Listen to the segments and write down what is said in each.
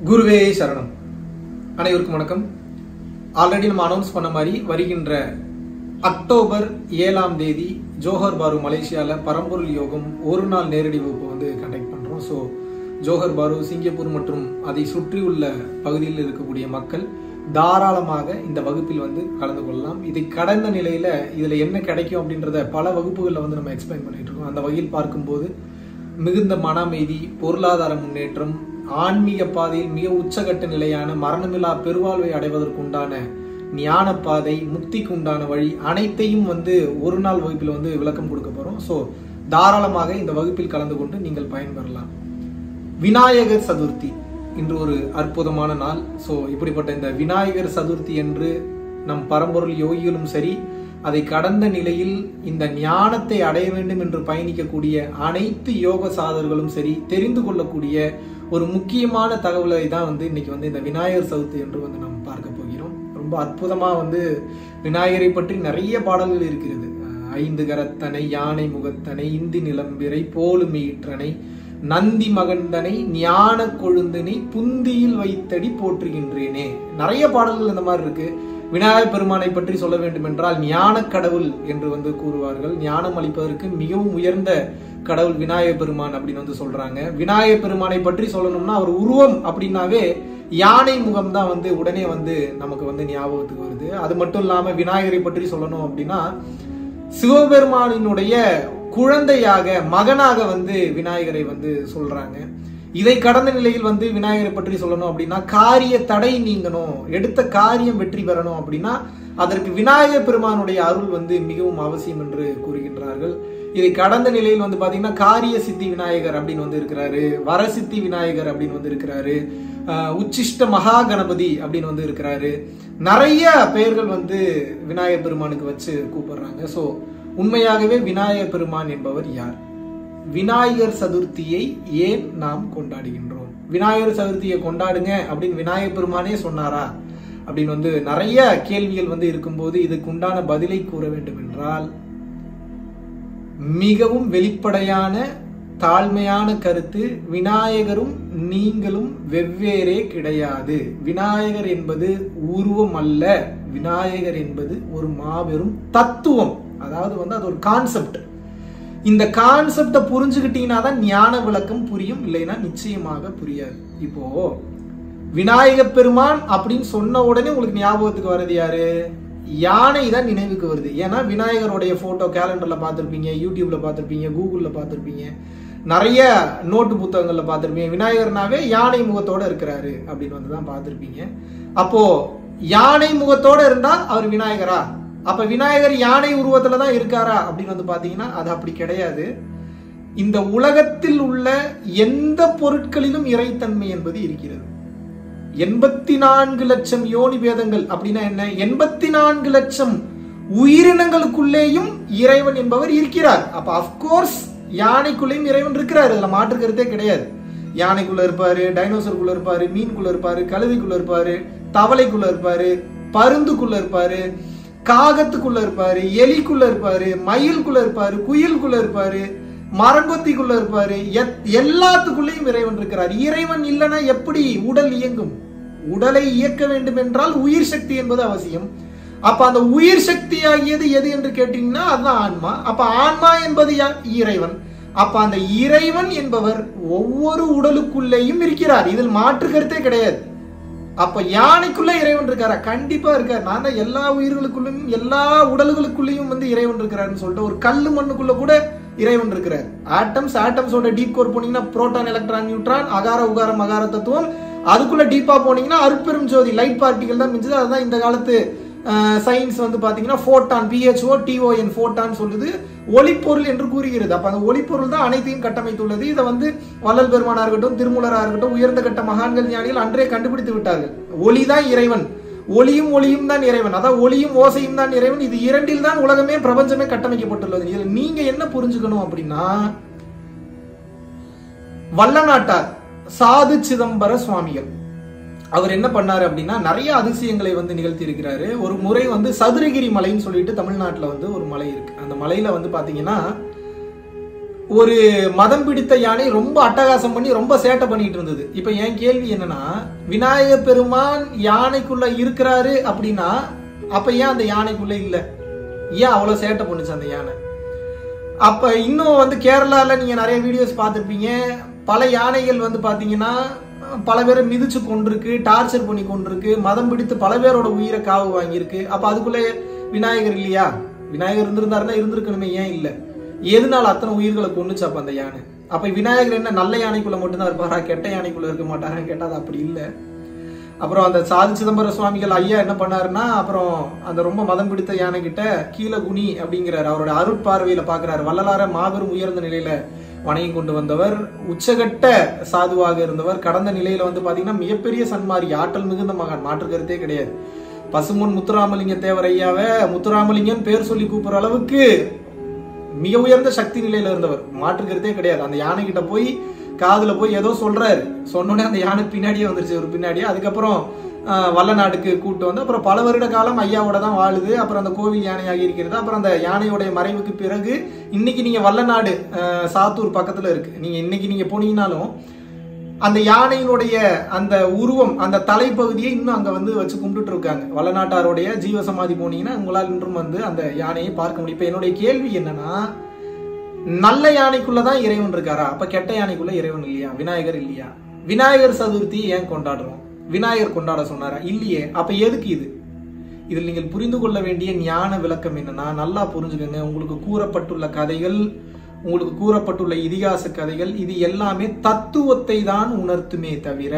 குருவே சரணம் அனைவருக்கும் வணக்கம் ஆல்ரெடி நம்ம அனௌன்ஸ் பண்ண மாதிரி வருகின்ற அக்டோபர் ஏழாம் தேதி ஜோஹர் பாரு மலேசியாவில் பரம்பொருள் யோகம் ஒரு நாள் நேரடி வகுப்பு வந்து கண்டக்ட் பண்ணுறோம் ஸோ ஜோஹர் பாரு சிங்கப்பூர் மற்றும் அதை சுற்றியுள்ள பகுதியில் இருக்கக்கூடிய மக்கள் தாராளமாக இந்த வகுப்பில் வந்து கலந்து கொள்ளலாம் இதை கடந்த நிலையில இதுல என்ன கிடைக்கும் அப்படின்றத பல வகுப்புகளில் வந்து நம்ம எக்ஸ்பிளைன் பண்ணிட்டு இருக்கோம் அந்த வகையில் பார்க்கும்போது மிகுந்த மன அமைதி பொருளாதார முன்னேற்றம் ஆன்மீக பாதையில் மிக உச்சகட்ட நிலையான மரணமில்லா பெருவாழ்வை அடைவதற்குண்டான ஞான பாதை முக்திக்கு உண்டான வழி அனைத்தையும் வந்து ஒரு நாள் வகுப்பில் வந்து விளக்கம் கொடுக்க போறோம் ஸோ தாராளமாக இந்த வகுப்பில் கலந்து கொண்டு நீங்கள் பயன்பெறலாம் விநாயகர் சதுர்த்தி இன்று ஒரு அற்புதமான நாள் ஸோ இப்படிப்பட்ட இந்த விநாயகர் சதுர்த்தி என்று நம் பரம்பொருள் யோகிகளும் சரி அதை கடந்த நிலையில் இந்த ஞானத்தை அடைய வேண்டும் என்று பயணிக்கக்கூடிய அனைத்து யோக சாதர்களும் சரி தெரிந்து கொள்ளக்கூடிய ஒரு முக்கியமான தகவலை தான் வந்து இன்னைக்கு வந்து இந்த விநாயகர் சதுர்த்தி என்று வந்து நாம் பார்க்க போகிறோம் ரொம்ப அற்புதமா வந்து விநாயகரை பற்றி நிறைய பாடல்கள் இருக்கிறது அஹ் ஐந்து கரத்தனை யானை முகத்தனை இந்தி நிலம்பிரை போலுமீற்றனை நந்தி மகந்தனை ஞான கொழுந்தனை புந்தியில் வைத்தடி போற்றுகின்றேனே நிறைய பாடல்கள் இந்த மாதிரி இருக்கு விநாயகர் பெருமானை பற்றி சொல்ல வேண்டும் என்றால் ஞான கடவுள் என்று வந்து கூறுவார்கள் ஞானம் அளிப்பதற்கு மிகவும் உயர்ந்த கடவுள் விநாயகர் பெருமான் அப்படின்னு வந்து சொல்றாங்க விநாயகர் பெருமானை பற்றி சொல்லணும்னா அவர் உருவம் அப்படின்னாவே யானை முகம் தான் வந்து உடனே வந்து நமக்கு வந்து ஞாபகத்துக்கு வருது அது மட்டும் இல்லாம விநாயகரை பற்றி சொல்லணும் அப்படின்னா சிவபெருமானினுடைய குழந்தையாக மகனாக வந்து விநாயகரை வந்து சொல்றாங்க இதை கடந்த நிலையில் வந்து விநாயகரை பற்றி சொல்லணும் அப்படின்னா காரிய தடை நீங்கணும் எடுத்த காரியம் வெற்றி பெறணும் அப்படின்னா அதற்கு விநாயகர் பெருமானுடைய அருள் வந்து மிகவும் அவசியம் என்று கூறுகின்றார்கள் இதை கடந்த நிலையில் வந்து பாத்தீங்கன்னா காரிய சித்தி விநாயகர் அப்படின்னு வந்து இருக்கிறாரு வரசித்தி விநாயகர் அப்படின்னு வந்து இருக்கிறாரு அஹ் உச்சிஷ்ட மகா கணபதி அப்படின்னு வந்து இருக்கிறாரு நிறைய பெயர்கள் வந்து விநாயகர் பெருமானுக்கு வச்சு கூப்பிடுறாங்க ஸோ உண்மையாகவே விநாயகர் பெருமான் என்பவர் யார் விநாயகர் சதுர்த்தியை ஏன் நாம் கொண்டாடுகின்றோம் விநாயகர் சதுர்த்தியை கொண்டாடுங்க அப்படின்னு விநாயகர் பெருமானே சொன்னாரா அப்படின்னு வந்து நிறைய கேள்விகள் வந்து இருக்கும்போது இதுக்கு உண்டான பதிலை கூற வேண்டும் என்றால் மிகவும் வெளிப்படையான தாழ்மையான கருத்து விநாயகரும் நீங்களும் வெவ்வேறே கிடையாது விநாயகர் என்பது உருவம் அல்ல விநாயகர் என்பது ஒரு மாபெரும் தத்துவம் அதாவது வந்து அது ஒரு கான்செப்ட் இந்த கான்செப்டை புரிஞ்சுக்கிட்டீங்கன்னா தான் ஞான விளக்கம் புரியும் இல்லைன்னா நிச்சயமாக புரியாது இப்போ விநாயக பெருமான் அப்படின்னு சொன்ன உடனே உங்களுக்கு ஞாபகத்துக்கு வர்றது யாரு யானை தான் நினைவுக்கு வருது ஏன்னா விநாயகருடைய போட்டோ கேலண்டர்ல பார்த்துருப்பீங்க யூடியூப்ல பார்த்துருப்பீங்க கூகுள்ல பார்த்துருப்பீங்க நிறைய நோட்டு புத்தகங்கள்ல பார்த்துருப்பீங்க விநாயகர்னாவே யானை முகத்தோட இருக்கிறாரு அப்படின்னு வந்து தான் பார்த்துருப்பீங்க அப்போ யானை முகத்தோட இருந்தா அவர் விநாயகரா அப்ப விநாயகர் யானை உருவத்துல தான் இருக்காரா அப்படின்னு வந்து பாத்தீங்கன்னா அது அப்படி கிடையாது இந்த உலகத்தில் உள்ள எந்த பொருட்களிலும் இறைத்தன்மை என்பது இருக்கிறது எண்பத்தி நான்கு லட்சம் யோனி பேதங்கள் அப்படின்னா என்ன எண்பத்தி நான்கு லட்சம் உயிரினங்களுக்குள்ளேயும் இறைவன் என்பவர் இருக்கிறார் அப்ப அப்கோர்ஸ் யானைக்குள்ளேயும் இறைவன் இருக்கிறார் இதுல மாற்று கருத்தே கிடையாது யானைக்குள்ள இருப்பாரு டைனோசருக்குள்ள இருப்பாரு மீன்குள்ள இருப்பாரு கழுதைக்குள்ள இருப்பாரு தவளைக்குள்ள இருப்பாரு பருந்துக்குள்ள இருப்பாரு காகத்துக்குள்ள இருப்பாரு எலிக்குள்ள இருப்பாரு மயிலுக்குள்ள இருப்பாரு குயிலுக்குள்ள இருப்பாரு மரங்கொத்திக்குள்ள இருப்பாரு எல்லாத்துக்குள்ளேயும் இறைவன் இருக்கிறார் இறைவன் இல்லைன்னா எப்படி உடல் இயங்கும் உடலை இயக்க வேண்டும் என்றால் உயிர் சக்தி என்பது அவசியம் அப்ப அந்த உயிர் சக்தி ஆகியது எது என்று கேட்டீங்கன்னா அதுதான் ஆன்மா அப்ப ஆன்மா என்பது இறைவன் அப்ப அந்த இறைவன் என்பவர் ஒவ்வொரு உடலுக்குள்ளேயும் இருக்கிறார் இதில் மாற்று கருத்தே கிடையாது அப்ப யானைக்குள்ள இறைவன் இருக்காரா கண்டிப்பா இருக்காரு நான் தான் எல்லா உயிர்களுக்குள்ளும் எல்லா உடல்களுக்குள்ளேயும் வந்து இறைவன் இருக்கிறாருன்னு சொல்லிட்டு ஒரு கல்லு மண்ணுக்குள்ள கூட இறைவன் இருக்கிறார் ஆட்டம்ஸ் ஆட்டம்ஸோட டீப் கோர் போனீங்கன்னா புரோட்டான் எலக்ட்ரான் நியூட்ரான் அகார உகாரம் அகார தத்துவம் அதுக்குள்ள டீப்பா போனீங்கன்னா அருட்பெரும் ஜோதி லைட் பார்ட்டிகள் தான் மிஞ்சது அதுதான் இந்த காலத்து சயின்ஸ் வந்து பாத்தீங்கன்னா ஃபோட்டான் பிஹெச்ஓ டிஓஎன் ஃபோட்டான் சொல்லுது ஒளிப்பொருள் என்று கூறுகிறது அப்ப அந்த ஒளிப்பொருள் தான் அனைத்தையும் கட்டமைத்துள்ளது இதை வந்து வள்ளல் பெருமானா இருக்கட்டும் திருமூலரா இருக்கட்டும் உயர்ந்த கட்ட மகான்கள் ஞானிகள் அன்றே கண்டுபிடித்து விட்டார்கள் ஒளி தான் இறைவன் ஒளியும் ஒளியும் தான் இறைவன் அதான் ஒளியும் ஓசையும் தான் இறைவன் இது இரண்டில் தான் உலகமே பிரபஞ்சமே கட்டமைக்கப்பட்டுள்ளது இதுல நீங்க என்ன புரிஞ்சுக்கணும் அப்படின்னா வல்லநாட்டார் சாது சிதம்பர சுவாமிகள் அவர் என்ன பண்ணாரு அப்படின்னா நிறைய அதிசயங்களை வந்து நிகழ்த்தி இருக்கிறாரு ஒரு முறை வந்து சதுரகிரி மலைன்னு சொல்லிட்டு தமிழ்நாட்டில் வந்து ஒரு மலை இருக்கு அந்த மலையில வந்து பாத்தீங்கன்னா ஒரு மதம் பிடித்த யானை ரொம்ப அட்டகாசம் பண்ணி ரொம்ப சேட்டை பண்ணிட்டு இருந்தது இப்ப என் கேள்வி என்னன்னா விநாயக பெருமான் யானைக்குள்ள இருக்கிறாரு அப்படின்னா அப்ப ஏன் அந்த யானைக்குள்ள இல்ல ஏன் அவ்வளவு சேட்டை பண்ணுச்சு அந்த யானை அப்ப இன்னும் வந்து கேரளால நீங்க நிறைய வீடியோஸ் பார்த்திருப்பீங்க பல யானைகள் வந்து பாத்தீங்கன்னா பல பேரை மிதிச்சு கொண்டிருக்கு டார்ச்சர் பண்ணி கொண்டிருக்கு மதம் பிடித்து பல பேரோட உயிரை காவு வாங்கியிருக்கு அப்ப அதுக்குள்ள விநாயகர் இல்லையா விநாயகர் இருந்திருந்தாருன்னா இருந்திருக்கணுமே ஏன் இல்ல எதனால அத்தனை உயிர்களை கொண்டுச்சு அப்ப அந்த யானை அப்ப விநாயகர் என்ன நல்ல யானைக்குள்ள மட்டும்தான் இருப்பாரா கெட்ட யானைக்குள்ள இருக்க மாட்டாரா கேட்டா அது அப்படி இல்லை அப்புறம் அந்த சாதி சிதம்பர சுவாமிகள் ஐயா என்ன பண்ணாருன்னா அப்புறம் அந்த ரொம்ப மதம் பிடித்த யானை கிட்ட கீழ குனி அப்படிங்கிறாரு அவரோட அருட்பார்வையில பாக்குறாரு வள்ளலார மாபெரும் உயர்ந்த நிலையில வணங்கி கொண்டு வந்தவர் உச்சகட்ட சாதுவாக இருந்தவர் கடந்த நிலையில வந்து பாத்தீங்கன்னா மிகப்பெரிய சன்மாரி ஆற்றல் மிகுந்த மகான் மாற்று கருத்தே கிடையாது பசுமொன் முத்துராமலிங்க தேவர் ஐயாவை முத்துராமலிங்கன் பேர் சொல்லி கூப்பிடுற அளவுக்கு மிக உயர்ந்த சக்தி நிலையில இருந்தவர் மாற்று கருத்தே கிடையாது அந்த யானை கிட்ட போய் காதுல போய் ஏதோ சொல்றாரு சொன்னோடனே அந்த யானை பின்னாடியே வந்துருச்சு ஒரு பின்னாடியே அதுக்கப்புறம் ஆஹ், வல்லநாடுக்கு கூட்டு வந்து அப்புறம் பல வருட காலம் ஐயாவோட தான் வாழுது அப்புறம் அந்த கோவில் யானையாகி இருக்கிறது அப்புறம் அந்த யானையோடைய மறைவுக்கு பிறகு இன்னைக்கு நீங்க வல்லநாடு ஆஹ், சாத்தூர் பக்கத்துல இருக்கு நீங்க இன்னைக்கு நீங்க போனீங்கன்னாலும் அந்த யானையினுடைய அந்த உருவம் அந்த தலைப்பகுதியை இன்னும் அங்க வந்து வச்சு கும்பிட்டுட்டு இருக்காங்க வல்லநாட்டாருடைய ஜீவசமாதி போனீங்கன்னா உங்களால் இன்றும் வந்து அந்த யானையை பார்க்க முடியும் இப்ப என்னுடைய கேள்வி என்னன்னா நல்ல யானைக்குள்ள தான் இறைவன் இருக்காரா அப்ப கெட்ட யானைக்குள்ள இறைவன் இல்லையா விநாயகர் இல்லையா விநாயகர் சதுர்த்தி ஏன் கொண்டாடுறோம் விநாயகர் கொண்டாட சொன்னாரா இல்லையே அப்ப எதுக்கு இது இதில் நீங்கள் புரிந்து கொள்ள வேண்டிய ஞான விளக்கம் என்னன்னா நல்லா புரிஞ்சுக்கங்க உங்களுக்கு கூறப்பட்டுள்ள கதைகள் உங்களுக்கு கூறப்பட்டுள்ள இதிகாச கதைகள் இது எல்லாமே தத்துவத்தை தான் உணர்த்துமே தவிர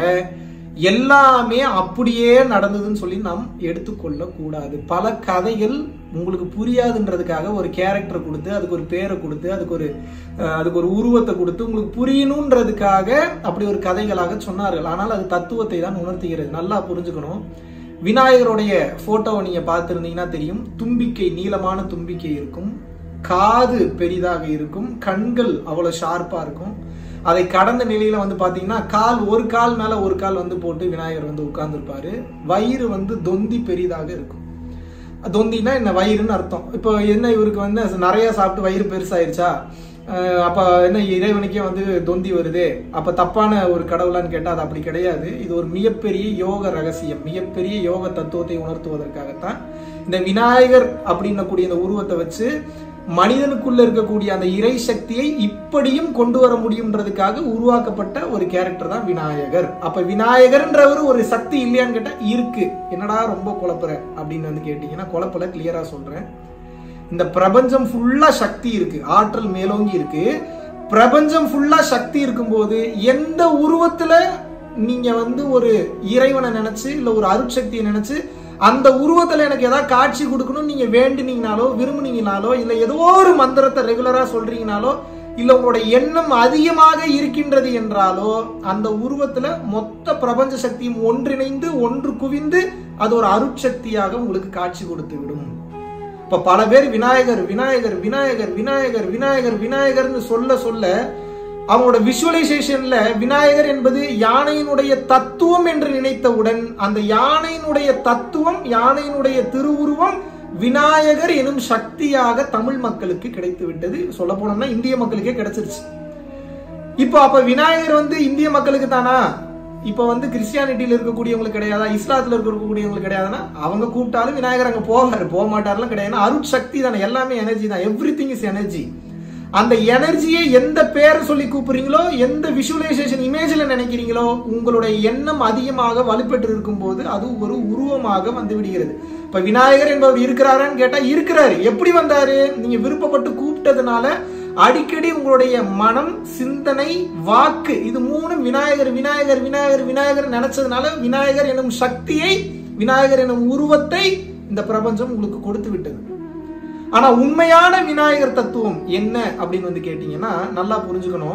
எல்லாமே அப்படியே நடந்ததுன்னு சொல்லி நாம் எடுத்துக்கொள்ள கூடாது பல கதைகள் உங்களுக்கு புரியாதுன்றதுக்காக ஒரு கேரக்டர் கொடுத்து அதுக்கு ஒரு பேரை கொடுத்து அதுக்கு ஒரு அஹ், அதுக்கு ஒரு உருவத்தை கொடுத்து உங்களுக்கு புரியணுன்றதுக்காக அப்படி ஒரு கதைகளாக சொன்னார்கள் ஆனால் அது தத்துவத்தை தான் உணர்த்துகிறது நல்லா புரிஞ்சுக்கணும் விநாயகருடைய போட்டோவை நீங்க பார்த்திருந்தீங்கன்னா தெரியும் தும்பிக்கை நீளமான தும்பிக்கை இருக்கும் காது பெரிதாக இருக்கும் கண்கள் அவ்வளவு ஷார்ப்பா இருக்கும் அதை கடந்த நிலையில வந்து பாத்தீங்கன்னா கால் ஒரு கால் மேல ஒரு கால் வந்து போட்டு விநாயகர் வந்து உட்கார்ந்துருப்பாரு வயிறு வந்து தொந்தி பெரிதாக இருக்கும் தொந்தினா என்ன வயிறுன்னு அர்த்தம் இப்போ என்ன இவருக்கு வந்து நிறைய சாப்பிட்டு வயிறு பெருசாயிருச்சா அஹ் அப்ப என்ன இறைவனுக்கே வந்து தொந்தி வருது அப்ப தப்பான ஒரு கடவுளான்னு கேட்டா அது அப்படி கிடையாது இது ஒரு மிகப்பெரிய யோக ரகசியம் மிகப்பெரிய யோக தத்துவத்தை உணர்த்துவதற்காகத்தான் இந்த விநாயகர் அப்படின்னக்கூடிய இந்த உருவத்தை வச்சு மனிதனுக்குள்ள இருக்கக்கூடிய அந்த இறை சக்தியை இப்படியும் கொண்டு வர முடியும்ன்றதுக்காக உருவாக்கப்பட்ட ஒரு கேரக்டர் தான் விநாயகர் அப்ப விநாயகர்ன்றவர் ஒரு சக்தி இல்லையான்னு கேட்டா இருக்கு என்னடா ரொம்ப குழப்புற அப்படின்னு வந்து கேட்டீங்கன்னா குழப்பல கிளியரா சொல்றேன் இந்த பிரபஞ்சம் ஃபுல்லா சக்தி இருக்கு ஆற்றல் மேலோங்கி இருக்கு பிரபஞ்சம் ஃபுல்லா சக்தி இருக்கும்போது எந்த உருவத்துல நீங்க வந்து ஒரு இறைவனை நினைச்சு இல்ல ஒரு அருட்சக்தியை நினைச்சு அந்த உருவத்துல எனக்கு ஏதாவது காட்சி கொடுக்கணும் நீங்க வேண்டினீங்கனாலோ விரும்புனீங்கனாலோ இல்ல ஏதோ ஒரு மந்திரத்தை ரெகுலரா சொல்றீங்கனாலோ இல்ல உங்களோட எண்ணம் அதிகமாக இருக்கின்றது என்றாலோ அந்த உருவத்துல மொத்த பிரபஞ்ச சக்தியும் ஒன்றிணைந்து ஒன்று குவிந்து அது ஒரு அருட்சக்தியாக உங்களுக்கு காட்சி கொடுத்து விடும் இப்ப பல பேர் விநாயகர் விநாயகர் விநாயகர் விநாயகர் விநாயகர் விநாயகர்னு சொல்ல சொல்ல அவங்களோட விஷுவலைசேஷன்ல விநாயகர் என்பது யானையினுடைய தத்துவம் என்று நினைத்தவுடன் அந்த யானையினுடைய தத்துவம் யானையினுடைய திருவுருவம் விநாயகர் எனும் சக்தியாக தமிழ் மக்களுக்கு கிடைத்து விட்டது சொல்ல போனோம்னா இந்திய மக்களுக்கே கிடைச்சிருச்சு இப்போ அப்ப விநாயகர் வந்து இந்திய மக்களுக்கு தானா இப்ப வந்து கிறிஸ்டியானிட்டியில இருக்கக்கூடியவங்களுக்கு கிடையாதா இஸ்லாத்துல இருக்கக்கூடியவங்களுக்கு கிடையாதுன்னா அவங்க கூப்பிட்டாலும் விநாயகர் அங்க போவாரு போக மாட்டாருலாம் கிடையாது அருட்சக்தி தானே எல்லாமே எனர்ஜி தான் எவ்ரி திங் இஸ் எனர்ஜி அந்த எனர்ஜியை எந்த பேரை சொல்லி கூப்பிடுறீங்களோ எந்த விஷுவலைசேஷன் இமேஜ்ல நினைக்கிறீங்களோ உங்களுடைய எண்ணம் அதிகமாக வலுப்பெற்று இருக்கும் போது அது ஒரு உருவமாக வந்து விடுகிறது இப்ப விநாயகர் என்பவர் இருக்கிறாரான்னு கேட்டா இருக்கிறாரு எப்படி வந்தாரு நீங்க விருப்பப்பட்டு கூப்பிட்டதுனால அடிக்கடி உங்களுடைய மனம் சிந்தனை வாக்கு இது மூணும் விநாயகர் விநாயகர் விநாயகர் விநாயகர் நினைச்சதுனால விநாயகர் எனும் சக்தியை விநாயகர் எனும் உருவத்தை இந்த பிரபஞ்சம் உங்களுக்கு கொடுத்து விட்டது ஆனா உண்மையான விநாயகர் தத்துவம் என்ன அப்படின்னு வந்து கேட்டீங்கன்னா நல்லா புரிஞ்சுக்கணும்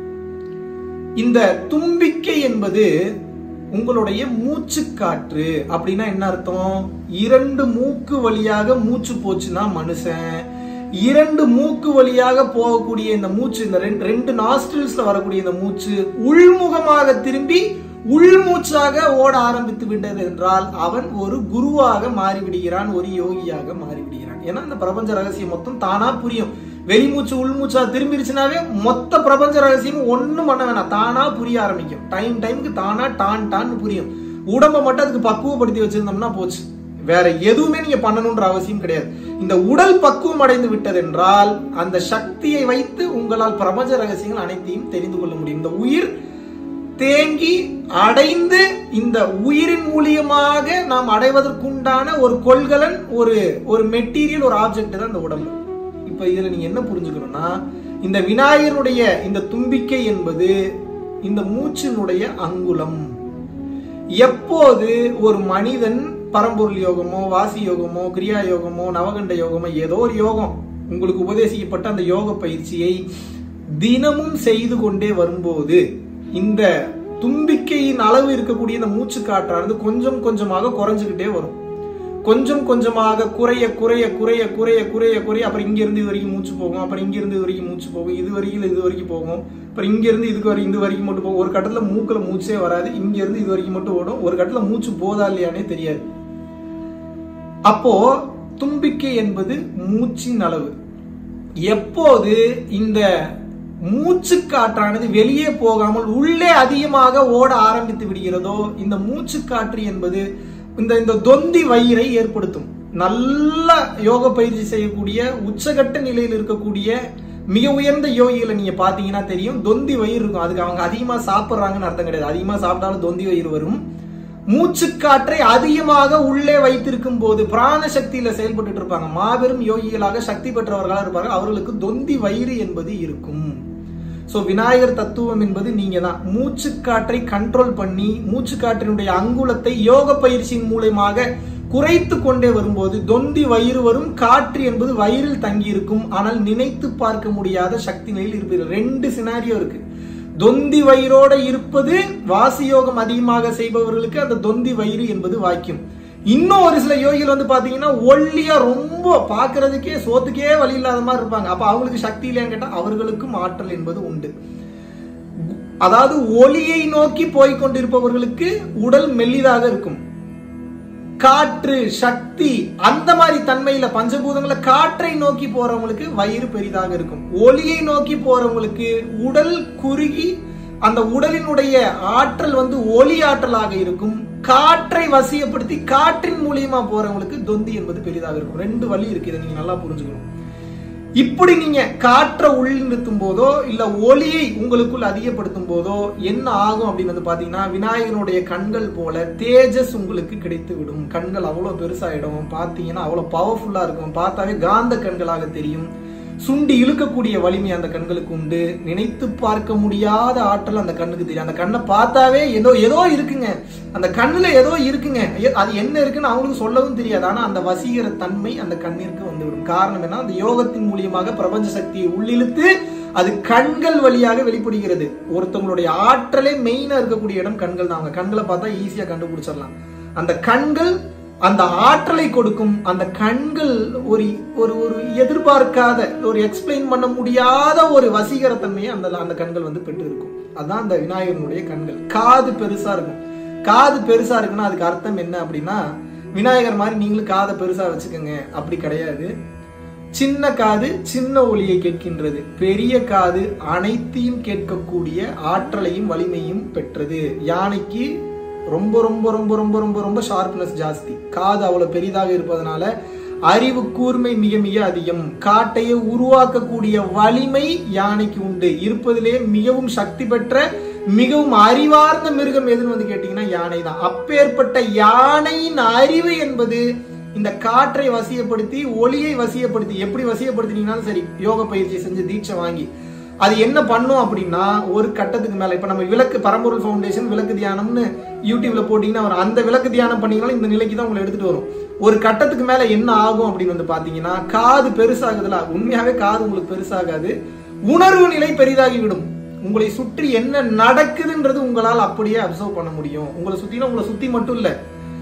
இந்த தும்பிக்கை என்பது உங்களுடைய மூச்சு காற்று அப்படின்னா என்ன அர்த்தம் இரண்டு மூக்கு வழியாக மூச்சு போச்சுன்னா மனுஷன் இரண்டு மூக்கு வழியாக போகக்கூடிய இந்த மூச்சு இந்த ரெண்டு ரெண்டு நாஸ்ட்ரில்ஸ்ல வரக்கூடிய இந்த மூச்சு உள்முகமாக திரும்பி உள்மூச்சாக ஓட ஆரம்பித்து விட்டது என்றால் அவன் ஒரு குருவாக மாறிவிடுகிறான் ஒரு யோகியாக மாறிவிடுகிறான் ஏன்னா இந்த பிரபஞ்ச ரகசியம் மொத்தம் தானா புரியும் வெளிமூச்சு உள்மூச்சா திரும்பிருச்சுனாவே மொத்த பிரபஞ்ச ரகசியமும் ஒண்ணும் பண்ண வேணாம் தானா புரிய ஆரம்பிக்கும் டைம் டைமுக்கு தானா டான் டான்னு புரியும் உடம்ப மட்டும் அதுக்கு பக்குவப்படுத்தி வச்சிருந்தோம்னா போச்சு வேற எதுவுமே நீங்க பண்ணணும்ன்ற அவசியம் கிடையாது இந்த உடல் பக்குவம் அடைந்து விட்டது என்றால் அந்த சக்தியை வைத்து உங்களால் பிரபஞ்ச ரகசியங்கள் அனைத்தையும் தெரிந்து கொள்ள முடியும் இந்த உயிர் தேங்கி அடைந்து இந்த உயிரின் மூலியமாக நாம் அடைவதற்குண்டான ஒரு கொள்கலன் ஒரு ஒரு மெட்டீரியல் ஒரு ஆப்ஜெக்ட் தான் இந்த உடம்பு இப்ப இதுல நீங்க என்ன புரிஞ்சுக்கணும்னா இந்த விநாயகருடைய இந்த தும்பிக்கை என்பது இந்த மூச்சினுடைய அங்குலம் எப்போது ஒரு மனிதன் பரம்பொருள் யோகமோ வாசி யோகமோ கிரியா யோகமோ நவகண்ட யோகமோ ஏதோ ஒரு யோகம் உங்களுக்கு உபதேசிக்கப்பட்ட அந்த யோக பயிற்சியை தினமும் செய்து கொண்டே வரும்போது இந்த தும்பிக்கையின் அளவு இருக்கக்கூடிய இந்த மூச்சு காற்றானது கொஞ்சம் கொஞ்சமாக குறைஞ்சுக்கிட்டே வரும் கொஞ்சம் கொஞ்சமாக குறைய குறைய குறைய குறைய குறைய குறைய அப்புறம் இங்க இருந்து இது வரைக்கும் மூச்சு போகும் அப்புறம் இங்க இருந்து இது வரைக்கும் மூச்சு போகும் இது வரைக்கும் இது வரைக்கும் போகும் அப்புறம் இங்க இருந்து இதுக்கு வரைக்கும் இது வரைக்கும் மட்டும் போகும் ஒரு கட்டத்துல மூக்குல மூச்சே வராது இங்க இருந்து இது வரைக்கும் மட்டும் ஓடும் ஒரு கட்டத்துல மூச்சு போதா இல்லையானே தெரியாது அப்போ தும்பிக்கை என்பது மூச்சின் அளவு எப்போது இந்த மூச்சு காற்றானது வெளியே போகாமல் உள்ளே அதிகமாக ஓட ஆரம்பித்து விடுகிறதோ இந்த மூச்சு காற்று என்பது இந்த இந்த தொந்தி வயிறை ஏற்படுத்தும் நல்ல யோக பயிற்சி செய்யக்கூடிய உச்சகட்ட நிலையில் இருக்கக்கூடிய மிக உயர்ந்த யோகிகளை நீங்க பாத்தீங்கன்னா தெரியும் தொந்தி வயிறு இருக்கும் அதுக்கு அவங்க அதிகமா சாப்பிடுறாங்கன்னு அர்த்தம் கிடையாது அதிகமா சாப்பிட்டாலும் தொந்தி வயிறு வரும் மூச்சு காற்றை அதிகமாக உள்ளே வைத்திருக்கும் போது பிராண சக்தியில செயல்பட்டு இருப்பாங்க மாபெரும் யோகிகளாக சக்தி பெற்றவர்களாக இருப்பாங்க அவர்களுக்கு தொந்தி வயிறு என்பது இருக்கும் சோ விநாயகர் தத்துவம் என்பது நீங்க தான் மூச்சு காற்றை கண்ட்ரோல் பண்ணி மூச்சு காற்றினுடைய அங்குலத்தை யோக பயிற்சியின் மூலயமாக குறைத்து கொண்டே வரும்போது தொந்தி வயிறு வரும் காற்று என்பது வயிறில் தங்கி இருக்கும் ஆனால் நினைத்து பார்க்க முடியாத சக்தி நிலையில் இருப்பீர்கள் ரெண்டு சினாரியோ இருக்கு தொந்தி வயிறோட இருப்பது வாசி யோகம் அதிகமாக செய்பவர்களுக்கு அந்த தொந்தி வயிறு என்பது வாய்க்கும் இன்னும் ஒரு சில யோகிகள் வந்து பாத்தீங்கன்னா ஒல்லியா ரொம்ப பாக்குறதுக்கே சோத்துக்கே வழி இல்லாத மாதிரி இருப்பாங்க அப்ப அவங்களுக்கு சக்தி இல்லையான்னு கேட்டா அவர்களுக்கும் ஆற்றல் என்பது உண்டு அதாவது ஒளியை நோக்கி போய் கொண்டிருப்பவர்களுக்கு உடல் மெல்லிதாக இருக்கும் காற்று சக்தி அந்த மாதிரி தன்மையில பஞ்சபூதங்கள காற்றை நோக்கி போறவங்களுக்கு வயிறு பெரிதாக இருக்கும் ஒளியை நோக்கி போறவங்களுக்கு உடல் குறுகி அந்த உடலினுடைய ஆற்றல் வந்து ஒளி ஆற்றலாக இருக்கும் காற்றை வசியப்படுத்தி காற்றின் மூலியமா போறவங்களுக்கு தொந்தி என்பது பெரிதாக இருக்கும் ரெண்டு வழி இருக்கு இதை நீங்க நல்லா புரிஞ்சுக்கணும் இப்படி நீங்க காற்றை உள் நிறுத்தும் போதோ இல்ல ஒளியை உங்களுக்குள் அதிகப்படுத்தும் போதோ என்ன ஆகும் அப்படின்னு வந்து பாத்தீங்கன்னா விநாயகனுடைய கண்கள் போல தேஜஸ் உங்களுக்கு கிடைத்து விடும் கண்கள் அவ்வளவு பெருசாயிடும் பாத்தீங்கன்னா அவ்வளவு பவர்ஃபுல்லா இருக்கும் பார்த்தாவே காந்த கண்களாக தெரியும் சுண்டி இழுக்கக்கூடிய வலிமை அந்த கண்களுக்கு உண்டு நினைத்து பார்க்க முடியாத ஆற்றல் அந்த கண்ணுக்கு தெரியும் அந்த கண்ணை பார்த்தாவே ஏதோ ஏதோ இருக்குங்க அந்த கண்ணுல ஏதோ இருக்குங்க எ- அது என்ன இருக்குன்னு அவங்களுக்கு சொல்லவும் தெரியாது ஆனா அந்த வசீகர தன்மை அந்த கண்ணிற்கு வந்துவிடும் காரணம் என்ன அந்த யோகத்தின் மூலியமாக பிரபஞ்ச சக்தியை உள்ளிழுத்து அது கண்கள் வழியாக வெளிப்படுகிறது ஒருத்தவங்களுடைய ஆற்றலே மெயினா இருக்கக்கூடிய இடம் கண்கள் தான் அவங்க கண்களை பார்த்தா ஈஸியா கண்டுபிடிச்சிடலாம் அந்த கண்கள் அந்த ஆற்றலை கொடுக்கும் அந்த கண்கள் ஒரு ஒரு ஒரு எதிர்பார்க்காத ஒரு எக்ஸ்பிளைன் பண்ண முடியாத ஒரு வசீகரத்தன்மையை அந்த அந்த கண்கள் வந்து பெற்று இருக்கும் அதான் அந்த விநாயகனுடைய கண்கள் காது பெருசா இருக்கும் காது பெருசா இருக்குன்னா அதுக்கு அர்த்தம் என்ன அப்படின்னா விநாயகர் மாதிரி நீங்களும் காதை பெருசா வச்சுக்கோங்க அப்படி கிடையாது சின்ன காது சின்ன ஒலியை கேட்கின்றது பெரிய காது அனைத்தையும் கேட்கக்கூடிய ஆற்றலையும் வலிமையும் பெற்றது யானைக்கு ரொம்ப ரொம்ப ரொம்ப ரொம்ப ரொம்ப ரொம்ப ஷார்ப்னஸ் ஜாஸ்தி காது அவ்வளவு பெரிதாக இருப்பதனால அறிவு கூர்மை மிக மிக அதிகம் காட்டையை உருவாக்கக்கூடிய வலிமை யானைக்கு உண்டு இருப்பதிலே மிகவும் சக்தி பெற்ற மிகவும் அறிவார்ந்த மிருகம் எதுன்னு வந்து கேட்டீங்கன்னா யானை தான் அப்பேற்பட்ட யானையின் அறிவு என்பது இந்த காற்றை வசியப்படுத்தி ஒளியை வசியப்படுத்தி எப்படி வசியப்படுத்தினீங்கனாலும் சரி யோக பயிற்சி செஞ்சு தீட்சை வாங்கி அது என்ன பண்ணும் அப்படின்னா ஒரு கட்டத்துக்கு மேல இப்ப நம்ம விளக்கு பரம்பொருள் ஃபவுண்டேஷன் விளக்கு தியானம்னு யூடியூப்ல போட்டீங்கன்னா வரும் அந்த விளக்கு தியானம் பண்ணீங்கனாலும் இந்த நிலைக்கு தான் உங்களை எடுத்துட்டு வரும் ஒரு கட்டத்துக்கு மேல என்ன ஆகும் அப்படின்னு வந்து பாத்தீங்கன்னா காது பெருசாகுதுல உண்மையாவே காது உங்களுக்கு பெருசாகாது உணர்வு நிலை பெரிதாகி விடும் உங்களை சுற்றி என்ன நடக்குதுன்றது உங்களால் அப்படியே அப்சர்வ் பண்ண முடியும் உங்களை சுத்தினா உங்களை சுத்தி மட்டும் இல்ல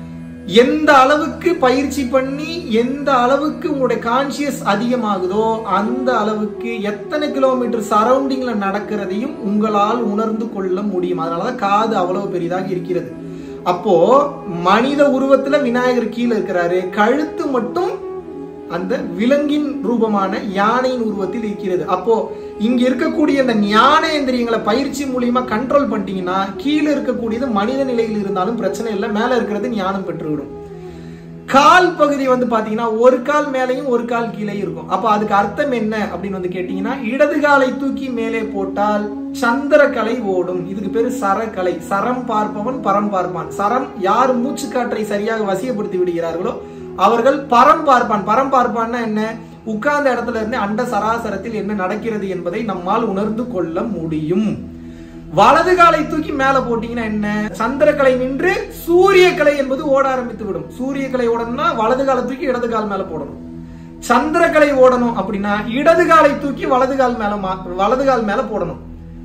எந்த அளவுக்கு பயிற்சி பண்ணி எந்த அளவுக்கு உங்களுடைய கான்சியஸ் அதிகமாகுதோ அந்த அளவுக்கு எத்தனை கிலோமீட்டர் சரௌண்டிங்ல நடக்கிறதையும் உங்களால் உணர்ந்து கொள்ள முடியும் அதனாலதான் காது அவ்வளவு பெரிதாக இருக்கிறது அப்போ மனித உருவத்துல விநாயகர் கீழே இருக்கிறாரு கழுத்து மட்டும் அந்த விலங்கின் ரூபமான யானையின் உருவத்தில் இருக்கிறது அப்போ இங்க இருக்கக்கூடிய அந்த ஞானேந்திரியங்களை பயிற்சி மூலியமா கண்ட்ரோல் பண்ணிட்டீங்கன்னா கீழே இருக்கக்கூடியது மனித நிலையில் இருந்தாலும் பிரச்சனை இல்லை மேல இருக்கிறது ஞானம் பெற்றுவிடும் கால் பகுதி வந்து பாத்தீங்கன்னா ஒரு கால் மேலையும் ஒரு கால் கீழே இருக்கும் அப்ப அதுக்கு அர்த்தம் என்ன அப்படின்னு வந்து கேட்டீங்கன்னா இடது காலை தூக்கி மேலே போட்டால் சந்திரக்கலை ஓடும் இதுக்கு பேரு சரக்கலை சரம் பார்ப்பவன் பரம் பார்ப்பான் சரம் யார் மூச்சு காற்றை சரியாக வசியப்படுத்தி விடுகிறார்களோ அவர்கள் பரம் பார்ப்பான் பரம் பார்ப்பான்னா என்ன உட்கார்ந்த இடத்துல இருந்து அண்ட சராசரத்தில் என்ன நடக்கிறது என்பதை நம்மால் உணர்ந்து கொள்ள முடியும் வலது காலை தூக்கி மேல போட்டீங்கன்னா என்ன சந்திரக்கலை நின்று சூரிய கலை என்பது ஓட ஆரம்பித்து விடும் சூரிய கலை ஓடணும்னா வலது காலை தூக்கி இடது கால் மேல போடணும் சந்திரக்கலை ஓடணும் அப்படின்னா இடது காலை தூக்கி வலது கால் மேல மா- வலது கால் மேல போடணும்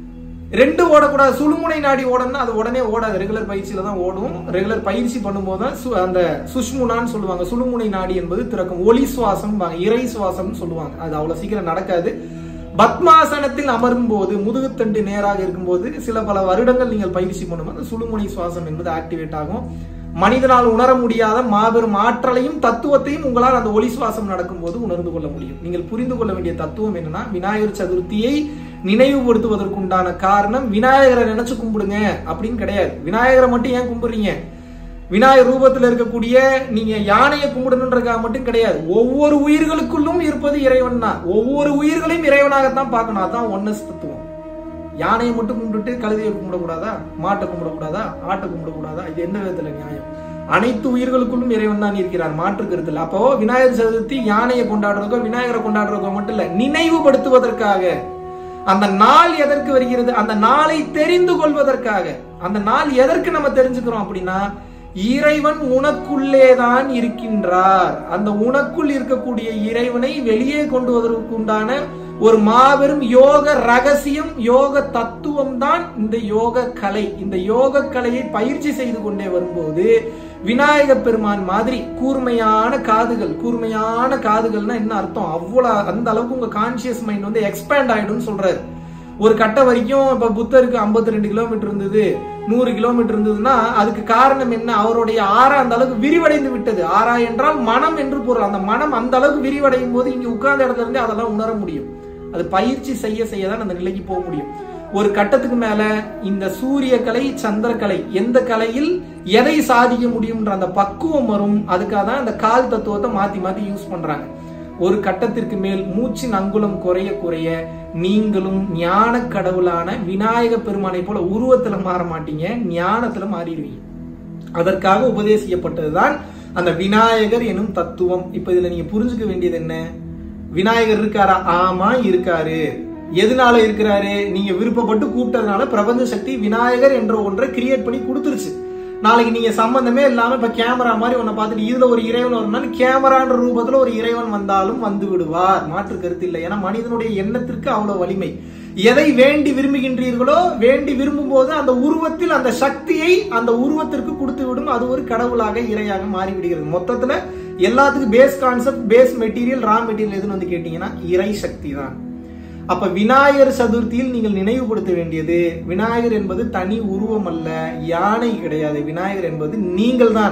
ரெண்டு ஓடக்கூடாது சுழுமுனை நாடி ஓடணும்னா அது உடனே ஓடாது ரெகுலர் பயிற்சியில தான் ஓடும் ரெகுலர் பயிற்சி பண்ணும்போது தான் சு- அந்த சுஷ்முனான்னு சொல்லுவாங்க சுழுமுனை நாடி என்பது திறக்கும் ஒளி சுவாசம் இறை சுவாசம்னு சொல்லுவாங்க அது அவ்வளவு சீக்கிரம் நடக்காது பத்மாசனத்தில் அமரும் போது முதுகுத்தண்டு நேராக இருக்கும்போது சில பல வருடங்கள் நீங்கள் பயிற்சி பண்ணும்போது அந்த சுழுமுனை சுவாசம் என்பது ஆக்டிவேட் ஆகும் மனிதனால் உணர முடியாத மாபெரும் ஆற்றலையும் தத்துவத்தையும் உங்களால் அந்த ஒளி சுவாசம் நடக்கும்போது உணர்ந்து கொள்ள முடியும் நீங்கள் புரிந்து கொள்ள வேண்டிய தத்துவம் என்னன்னா விநாயகர் சதுர்த்தியை நினைவுபடுத்துவதற்குண்டான காரணம் விநாயகரை நினைச்சு கும்பிடுங்க அப்படின்னு கிடையாது விநாயகரை மட்டும் ஏன் கும்பிடுறீங்க விநாயகர் ரூபத்தில் இருக்கக்கூடிய நீங்க யானையை கும்பிடணுன்றதுக்காக மட்டும் கிடையாது ஒவ்வொரு உயிர்களுக்குள்ளும் இருப்பது இறைவன் தான் ஒவ்வொரு உயிர்களையும் இறைவனாகத்தான் பார்க்கணும் அதான் ஒன்னஸ் தத்துவம் யானையை மட்டும் கும்பிட்டுட்டு கழுதையை கும்பிடக்கூடாதா மாட்டை கும்பிடக்கூடாதா ஆட்டை கும்பிடக்கூடாதா இது எந்த விதத்துல நியாயம் அனைத்து உயிர்களுக்குள்ளும் இறைவன் தான் இருக்கிறார் மாற்று கருத்துல அப்போ விநாயகர் சதுர்த்தி யானையை கொண்டாடுறதுக்கோ விநாயகரை கொண்டாடுறதுக்கோ மட்டும் இல்ல நினைவுபடுத்துவதற்காக அந்த நாள் எதற்கு வருகிறது அந்த நாளை தெரிந்து கொள்வதற்காக அந்த நாள் எதற்கு நம்ம தெரிஞ்சுக்கிறோம் அப்படின்னா இறைவன் உனக்குள்ளேதான் இருக்கின்றார் அந்த உனக்குள் இருக்கக்கூடிய இறைவனை வெளியே கொண்டு வருவதற்குண்டான ஒரு மாபெரும் யோக ரகசியம் யோக தத்துவம் தான் இந்த யோக கலை இந்த யோக கலையை பயிற்சி செய்து கொண்டே வரும்போது விநாயக பெருமான் மாதிரி கூர்மையான காதுகள் கூர்மையான காதுகள்னா என்ன அர்த்தம் அவ்வளவு அந்த அளவுக்கு உங்க கான்சியஸ் மைண்ட் வந்து எக்ஸ்பேண்ட் ஆயிடும்னு சொல்றாரு ஒரு கட்ட வரைக்கும் இப்ப புத்தருக்கு 52 ரெண்டு கிலோமீட்டர் இருந்தது நூறு கிலோமீட்டர் இருந்ததுன்னா அதுக்கு காரணம் என்ன அவருடைய ஆறா அந்த அளவுக்கு விரிவடைந்து விட்டது ஆறா என்றால் மனம் என்று பொருள் அந்த மனம் அந்த அளவுக்கு விரிவடையும் போது இங்க உட்கார்ந்த இடத்துல இருந்து அதெல்லாம் உணர முடியும் அது பயிற்சி செய்ய செய்ய தான் அந்த நிலைக்கு போக முடியும் ஒரு கட்டத்துக்கு மேல இந்த சூரிய கலை சந்திர கலை எந்த கலையில் எதை சாதிக்க முடியும்ன்ற அந்த பக்குவம் வரும் அதுக்காக தான் அந்த கால் தத்துவத்தை மாத்தி மாத்தி யூஸ் பண்றாங்க ஒரு கட்டத்திற்கு மேல் மூச்சின் அங்குலம் குறைய குறைய நீங்களும் ஞான கடவுளான விநாயக பெருமானை போல உருவத்துல மாற மாட்டீங்க ஞானத்துல மாறிடுவீங்க அதற்காக உபதேசிக்கப்பட்டதுதான் அந்த விநாயகர் எனும் தத்துவம் இப்ப இதுல நீங்க புரிஞ்சுக்க வேண்டியது என்ன விநாயகர் இருக்காரா ஆமா இருக்காரு எதனால இருக்கிறாரு நீங்க விருப்பப்பட்டு கூப்பிட்டதுனால பிரபஞ்ச சக்தி விநாயகர் என்ற ஒன்றை கிரியேட் பண்ணி கொடுத்துருச்சு நாளைக்கு நீங்க சம்பந்தமே இல்லாம இப்ப கேமரா மாதிரி ஒன்ன பார்த்துட்டு இதுல ஒரு இறைவன் வரும்னாலும் கேமரான்ற ரூபத்துல ஒரு இறைவன் வந்தாலும் வந்து விடுவார் மாற்று கருத்து இல்லை ஏன்னா மனிதனுடைய எண்ணத்திற்கு அவ்வளவு வலிமை எதை வேண்டி விரும்புகின்றீர்களோ வேண்டி விரும்பும் போது அந்த உருவத்தில் அந்த சக்தியை அந்த உருவத்திற்கு கொடுத்து விடும் அது ஒரு கடவுளாக இறையாக மாறிவிடுகிறது மொத்தத்துல எல்லாத்துக்கும் base concept base material raw material எதுன்னு வந்து கேட்டீங்கன்னா இறை சக்தி தான் அப்ப விநாயகர் சதுர்த்தியில் நீங்கள் நினைவுபடுத்த வேண்டியது விநாயகர் என்பது தனி உருவம் அல்ல யானை கிடையாது விநாயகர் என்பது நீங்கள் தான்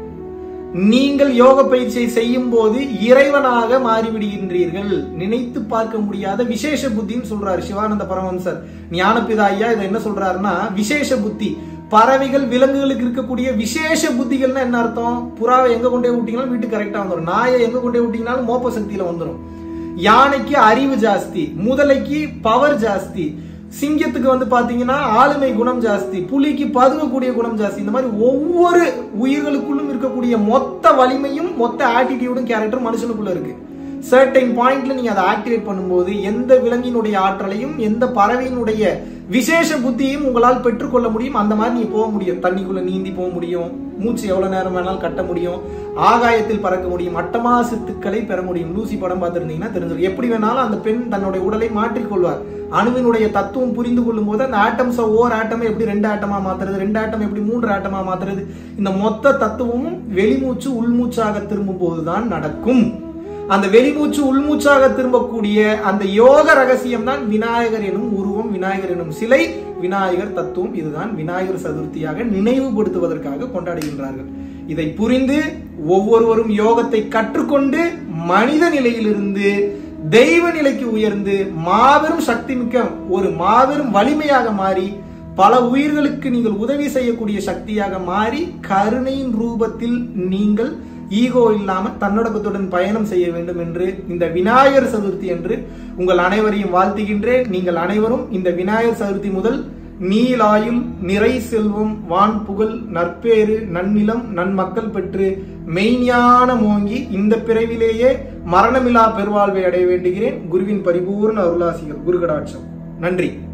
நீங்கள் யோக பயிற்சியை செய்யும் போது இறைவனாக மாறிவிடுகின்றீர்கள் நினைத்து பார்க்க முடியாத விசேஷ புத்தின்னு சொல்றாரு சிவானந்த பரமஹம்சர் ஞானபிதா ஐயா இதை என்ன சொல்றாருன்னா விசேஷ புத்தி பறவைகள் விலங்குகளுக்கு இருக்கக்கூடிய விசேஷ புத்திகள்னா என்ன அர்த்தம் புறாவை எங்க கொண்டே விட்டீங்கனாலும் வீட்டுக்கு கரெக்டா வந்துடும் நாயை எங்க கொண்டே விட்டீங்கனாலும் மோப்ப சக்தியில வந்துடும் யானைக்கு அறிவு ஜாஸ்தி முதலைக்கு பவர் ஜாஸ்தி சிங்கத்துக்கு வந்து பாத்தீங்கன்னா ஆளுமை குணம் ஜாஸ்தி புலிக்கு பதுங்கக்கூடிய குணம் ஜாஸ்தி இந்த மாதிரி ஒவ்வொரு உயிர்களுக்குள்ளும் இருக்கக்கூடிய மொத்த வலிமையும் மொத்த ஆட்டிடியூடும் கேரக்டர் மனுஷனுக்குள்ள இருக்கு சர்டைன் பாயிண்ட்ல நீங்க அதை ஆக்டிவேட் பண்ணும்போது எந்த விலங்கினுடைய ஆற்றலையும் எந்த பறவையினுடைய விசேஷ புத்தியையும் உங்களால் பெற்றுக்கொள்ள முடியும் அந்த மாதிரி நீங்க போக முடியும் தண்ணிக்குள்ள நீந்தி போக முடியும் மூச்சு எவ்வளவு நேரம் வேணாலும் கட்ட முடியும் ஆகாயத்தில் பறக்க முடியும் அட்டமா சித்துக்களை பெற முடியும் லூசி படம் பார்த்திருந்தீங்கன்னா தெரிஞ்சிடும் எப்படி வேணாலும் அந்த பெண் தன்னுடைய உடலை மாற்றிக்கொள்வார் அணுவினுடைய தத்துவம் புரிந்து கொள்ளும் போது அந்த ஆட்டம்ஸை ஓர் ஆட்டமை எப்படி ரெண்டு ஆட்டமா மாத்துறது ரெண்டு ஆட்டம் எப்படி மூன்று ஆட்டமா மாத்துறது இந்த மொத்த தத்துவமும் வெளிமூச்சு உள்மூச்சாக திரும்பும் போதுதான் நடக்கும் அந்த வெளிமூச்சு உள்மூச்சாக திரும்பக்கூடிய அந்த யோக ரகசியம் தான் விநாயகர் எனும் உருவம் விநாயகர் எனும் சிலை விநாயகர் தத்துவம் இதுதான் விநாயகர் சதுர்த்தியாக நினைவுபடுத்துவதற்காக கொண்டாடுகின்றார்கள் இதை புரிந்து ஒவ்வொருவரும் யோகத்தை கற்றுக்கொண்டு மனித நிலையிலிருந்து தெய்வ நிலைக்கு உயர்ந்து மாபெரும் சக்தி மிக்க ஒரு மாபெரும் வலிமையாக மாறி பல உயிர்களுக்கு நீங்கள் உதவி செய்யக்கூடிய சக்தியாக மாறி கருணையின் ரூபத்தில் நீங்கள் ஈகோ இல்லாம தன்னடக்கத்துடன் பயணம் செய்ய வேண்டும் என்று இந்த விநாயகர் சதுர்த்தி என்று உங்கள் அனைவரையும் வாழ்த்துகின்றேன் நீங்கள் அனைவரும் இந்த விநாயகர் சதுர்த்தி முதல் நீலாயுள் நிறை செல்வம் வான் புகழ் நற்பேறு நன்னிலம் நன்மக்கள் பெற்று மெய்ஞான மோங்கி இந்த பிறவிலேயே மரணமில்லா பெருவாழ்வை அடைய வேண்டுகிறேன் குருவின் பரிபூர்ண அருளாசிகள் குருகடாட்சம் நன்றி